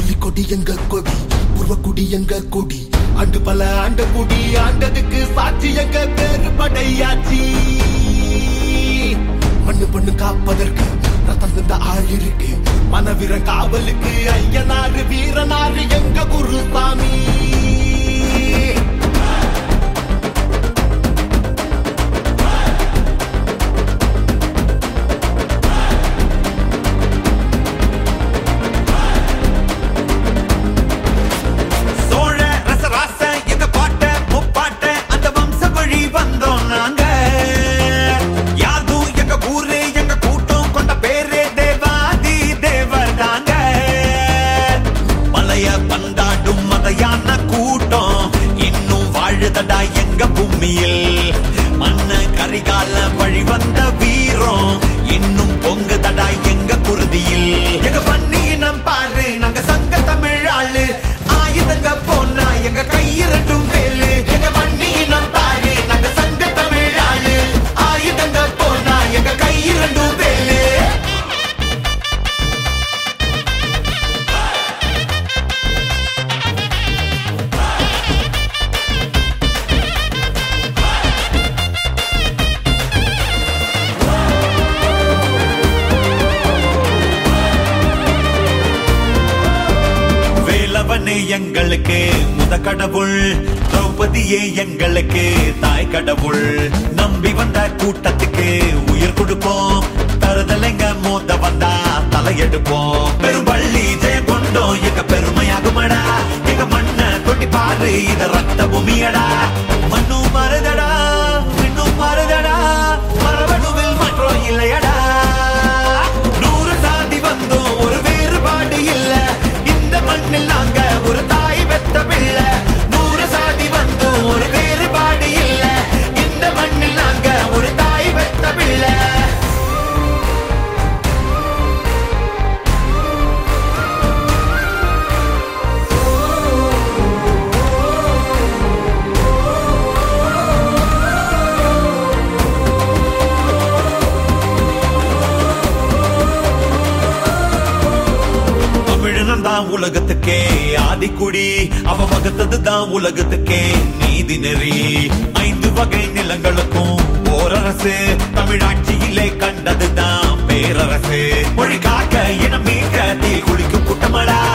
புலிக்கொடி எங்க கொடி உருவக்குடி எங்க கொடி ஆண்டு பல ஆண்ட குடி ஆண்டதுக்கு சாட்சி எங்க பேரு படையாச்சி மண்ணு பொண்ணு காப்பதற்கு ரத்தம் சிந்த ஆள் இருக்கு மனவீர காவலுக்கு ஐயனாரு வீரனாரு எங்க குருசாமி சோழ ரசராச எங்க பாட்ட முப்பாட்ட அந்த வம்ச வழி வந்தோம் நாங்க யாதும் எங்க ஊரு எங்க கூட்டம் கொண்ட பேரு தேவாதி தேவதாங்க மலைய பந்தாடும் மதையான கூட்டம் இன்னும் வாழுதடா எங்க பூமியில் மண்ண கரிகால வழி வந்த வீரம் இன்னும் பொங்குதடா எங்க குருதியில் எங்க பண்ணினம் பாரு நாங்க சங்க தமிழ் ஆளு ஆயுதங்க போனா எங்க கையிரட்டும் வேலு எங்க பண்ணினம் பாரு நாங்க சங்க தமிழ் ஆளு ஆயுதங்க போனா எங்க கையிரட்டும் வேலு வேலவனே எங்களுக்கு முத கடவுள் திரௌபதியே எங்களுக்கு தாய் கடவுள் நம்பி வந்த கூட்டத்துக்கு உயிர் கொடுப்போம் தருதலைங்க மோத வந்தா தலையெடுப்போம் பெரும்பள்ளி ஜெயம் கொண்டோம் எங்க பெருமையாகுமடா எங்க மண்ண தொட்டி பாரு இத ரத்த பூமியடா மண்ணும் மருதடா இன்னும் மருதடா மரபணுவில் மாற்றம் இல்லையடா நூறு சாதி வந்தோம் ஒரு வேறுபாடு இல்ல இந்த மண்ணில் நாங்க ஒரு தாய் பெத்த பிள்ளை நூறு சாதி வந்தோம் ஒரு வேறுபாடு இல்ல இந்த மண்ணில் நாங்க ஒரு தாய் பெத்த பிள்ளை தமிழனம் தான் உலகத்துக்கே ஆதிக்குடி அவ வகுத்தது தான் உலகத்துக்கே நீதி நெறி ஐந்து வகை நிலங்களுக்கும் ஓரரசு தமிழாட்சியிலே கண்டதுதான் பேரரசு மொழி காக்க இனம் மீட்க தீ குளிக்கும் கூட்டமடா